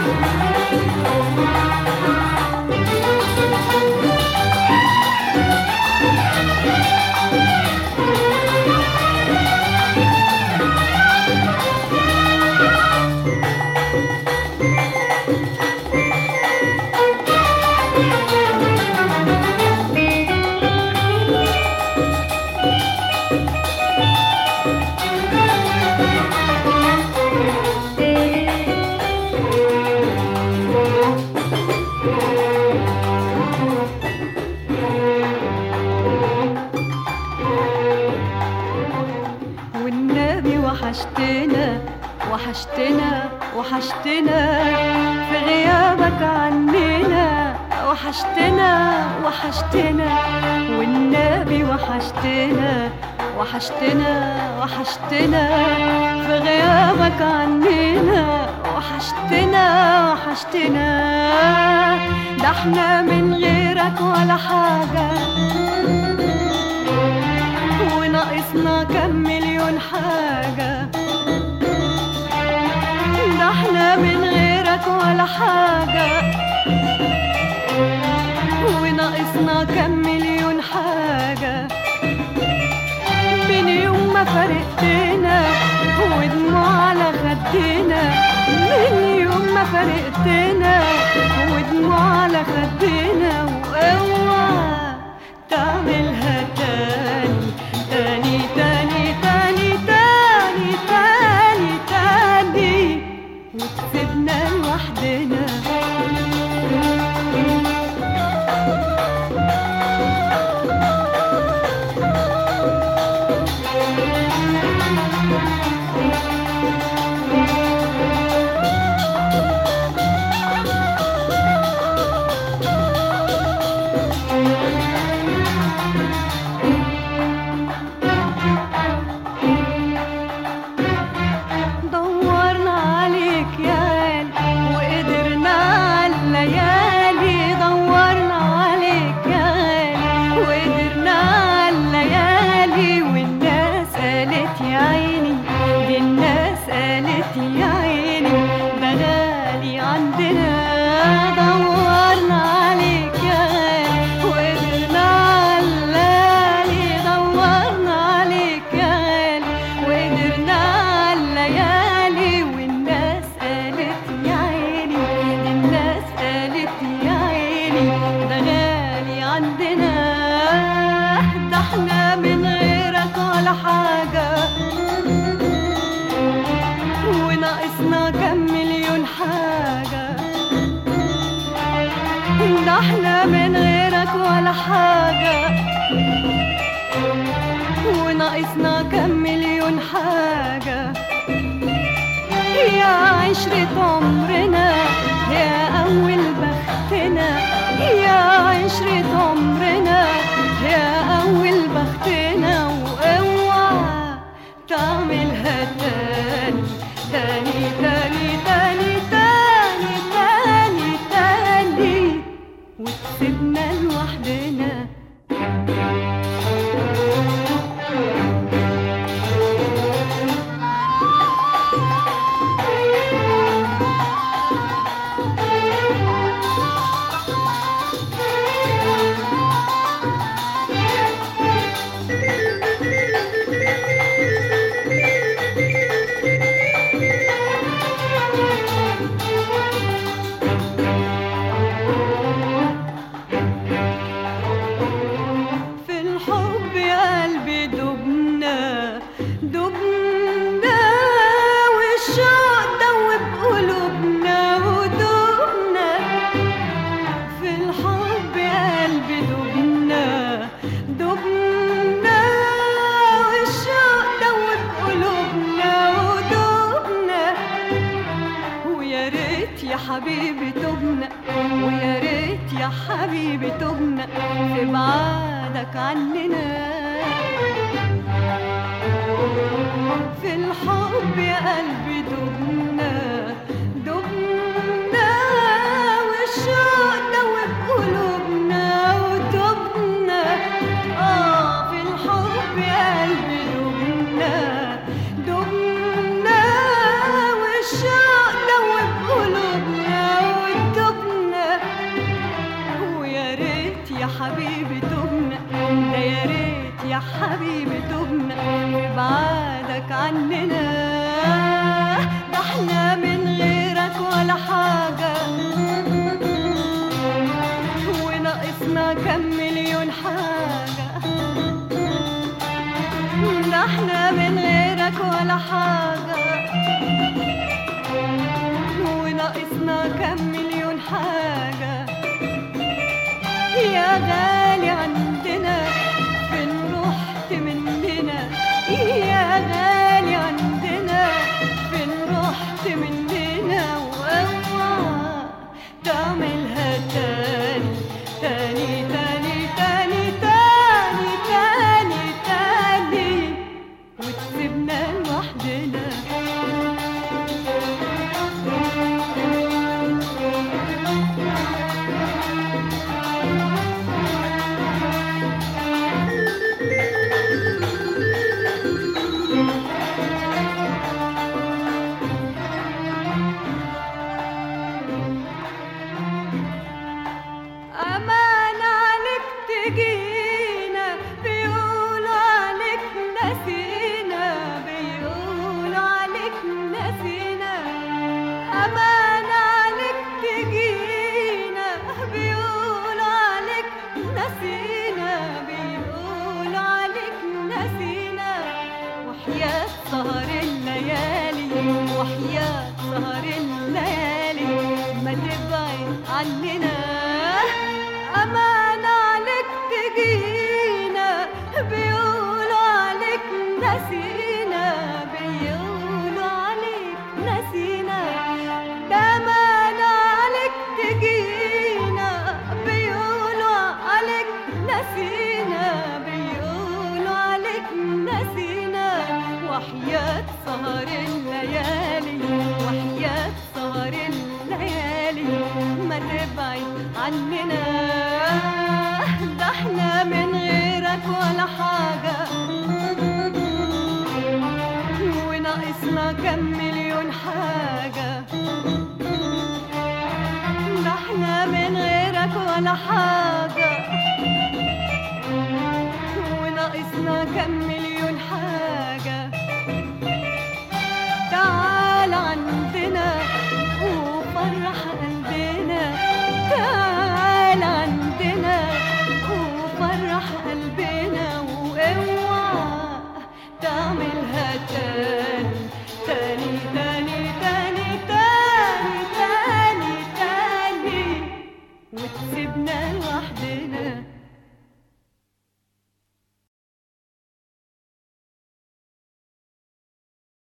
والنبي وحشتنا وحشتنا وحشتنا في غيابك عننا وحشتنا وحشتنا والنبي وحشتنا وحشتنا وحشتنا في غيابك عننا وحشتنا وحشتنا ده احنا من غيرك ولا حاجه وناقصنا كم مليون حاجة ده احنا من غيرك ولا حاجة وناقصنا كم مليون حاجة من يوم ما فرقتنا ودموع على خدنا من يوم ما فرقتنا ودموع على خدنا واوعى تعملها تاني تاني تاني تاني تاني تاني تاني وتسيبنا لوحدنا دورنا عليك يا غالي وقدرنا على الليالي دورنا عليك يا غالي وقدرنا على الليالي والناس قالت يا عيني دي الناس قالت يا عيني ده غالي عندنا دورنا عليك يا غالي وقدرنا على الليالي دورنا عليك يا غالي وقدرنا على الليالي والناس قالت يا عيني الناس قالت يا عيني ده غالي عندنا ده احنا من غيرك ولا حاجة وناقصنا كم مليون حاجة ده احنا من غيرك ولا حاجة وناقصنا كم مليون حاجة يا عشرة عمرنا يا أول بختنا يا عشرة عمرنا يا أول بختنا واوعى تعملها تاني تاني تاني تاني تاني تاني تاني وتسيبنا لوحدنا في الحب يا قلبي دبنا دبنا والشوق دوب قلوبنا ودبنا في الحب يا قلبي دبنا دبنا والشوق دوب قلوبنا ودبنا ويا ريت يا حبيبي تبنا ويا ريت يا حبيبي تبنا في بعادك عننا في الحب يا قلبي دبنا دبنا والشوق دوب قلوبنا وتبنا اه في الحب يا قلبي دبنا دبنا والشوق دوب قلوبنا غالي عندنا فين رحت مننا يا غالي عندنا فين رحت مننا واوعى تعملها تاني تاني تاني تاني تاني تاني تاني وتسيبنا لوحدنا أمان عليك تجينا بيقولوا عليك نسينا بيقولوا عليك نسينا أمان عليك تجينا بيقولوا عليك نسينا بيقولوا عليك نسينا وحياة سهر الليالي وحياة سهر الليالي ما تبعد عننا أمان عليك تجينا بيقولوا عليك نسينا بيقولوا عليك نسينا ده أمان عليك تجينا بيقولوا عليك نسينا بيقولوا عليك نسينا وحياة سهر الليالي وحياة سهر الليالي ما تبعد عننا ده احنا من غيرك ولا حاجة وناقصنا كم مليون حاجة ده احنا من غيرك ولا حاجة وناقصنا كم مليون حاجة تعال عندنا وفرح قلبنا تعال عندنا وفرح قلبنا